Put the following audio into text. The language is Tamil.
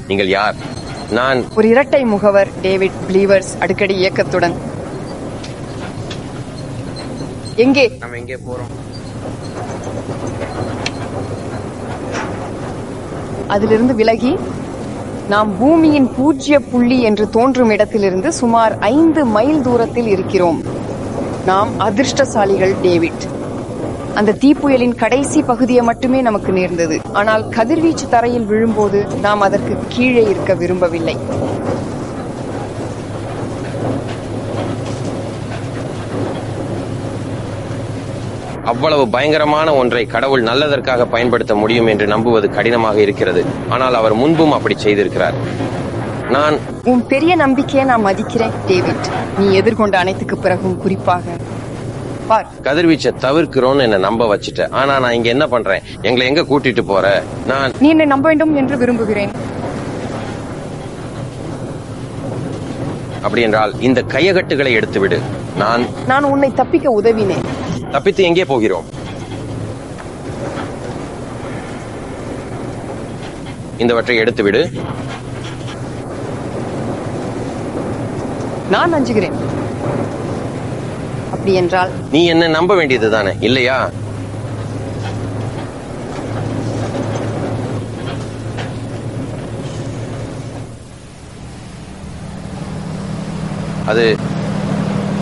நீங்கள் யார் நான் ஒரு இரட்டை முகவர் டேவிட் பிளீவர்ஸ் அடிக்கடி இயக்கத்துடன் எங்கே நம்ம எங்கே போறோம் அதிலிருந்து விலகி நாம் பூமியின் பூஜ்ய புள்ளி என்று தோன்றும் இடத்திலிருந்து சுமார் ஐந்து மைல் தூரத்தில் இருக்கிறோம் நாம் அதிர்ஷ்டசாலிகள் டேவிட் அந்த தீப்புயலின் கடைசி பகுதியை மட்டுமே நமக்கு நேர்ந்தது ஆனால் கதிர்வீச்சு தரையில் விழும்போது நாம் அதற்கு கீழே இருக்க விரும்பவில்லை அவ்வளவு பயங்கரமான ஒன்றை கடவுள் நல்லதற்காக பயன்படுத்த முடியும் என்று நம்புவது கடினமாக இருக்கிறது ஆனால் அவர் முன்பும் அப்படி செய்திருக்கிறார் நான் உன் பெரிய நம்பிக்கையை நான் மதிக்கிறேன் டேவிட் நீ எதிர்கொண்ட அனைத்துக்கு பிறகும் குறிப்பாக பார் கதிர்வீச்சை தவிர்க்கிறோம்னு என்ன நம்ப வச்சுட்ட ஆனா நான் இங்க என்ன பண்றேன் எங்களை எங்க கூட்டிட்டு போற நான் நீ என்னை நம்ப வேண்டும் என்று விரும்புகிறேன் அப்படி என்றால் இந்த கையகட்டுகளை எடுத்து விடு நான் நான் உன்னை தப்பிக்க உதவினேன் தப்பித்து எங்கே போகிறோம் இந்தவற்றை எடுத்து விடு நான் அஞ்சுகிறேன் அப்படி என்றால் நீ என்ன நம்ப வேண்டியது தானே இல்லையா அது